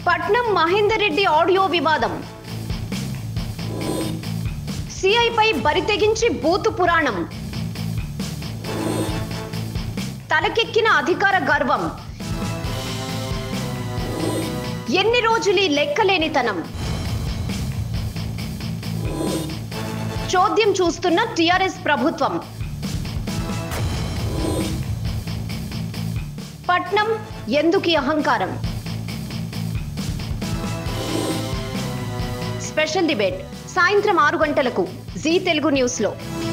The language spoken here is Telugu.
పట్నం మహేందర్ రెడ్డి ఆడియో వివాదం సిఐపై బరితెగించి బూతు పురాణం తలకెక్కిన అధికార గర్వం ఎన్ని రోజులీ లెక్కలేనితనం చోద్యం చూస్తున్న టిఆర్ఎస్ ప్రభుత్వం పట్నం ఎందుకు ఈ అహంకారం స్పెషల్ డిబేట్ సాయంత్రం ఆరు గంటలకు జీ తెలుగు న్యూస్లో